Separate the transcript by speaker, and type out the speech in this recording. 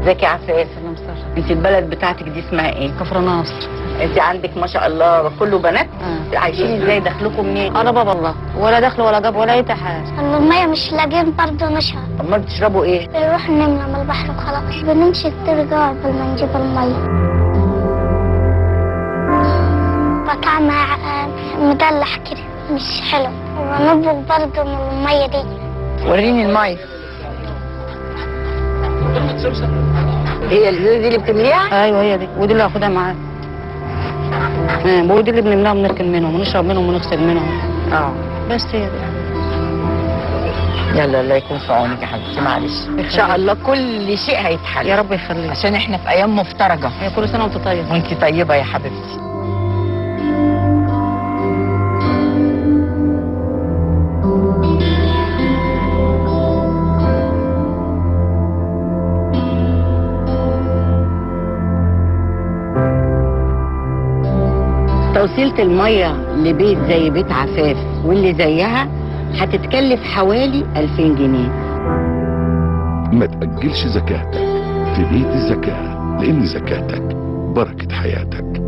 Speaker 1: ازيك يا عفاف
Speaker 2: سلام سهلا
Speaker 1: انت البلد بتاعتك دي اسمها ايه
Speaker 2: كفر ناصر
Speaker 1: انت عندك ما شاء الله كله بنات
Speaker 2: آه.
Speaker 1: عايشين ازاي دخلكم منين
Speaker 2: انا بابا الله ولا دخل ولا جاب ولا اي حاجه
Speaker 3: المية مش لاقيين برضه نشرب
Speaker 1: امال بتشربوا ايه
Speaker 3: نروح نملى من البحر وخلاص بنمشي كتير جوه قبل ما نجيب المية طعمها مدلح كده مش حلو ونبغ برضه من المية دي
Speaker 1: وريني الميه هي الازازه دي اللي بتمليها
Speaker 2: ايوه هي دي ودي اللي هاخدها معايا آه، ودي اللي بنملاها ونركن منهم ونشرب منهم ونغسل منهم
Speaker 1: اه
Speaker 2: بس هي دي
Speaker 1: يلا الله يكون في عونك يا حبيبتي معلش ان شاء الله كل شيء هيتحل
Speaker 2: يا رب يخليك
Speaker 1: عشان احنا في ايام مفترجه
Speaker 2: هي كل سنه وانت طيب
Speaker 1: وانت طيبه يا حبيبتي توصيلة المية لبيت زي بيت عفاف واللي زيها هتتكلف حوالي 2000 جنيه
Speaker 4: ما تأجلش زكاتك في بيت الزكاة لأن زكاتك بركة حياتك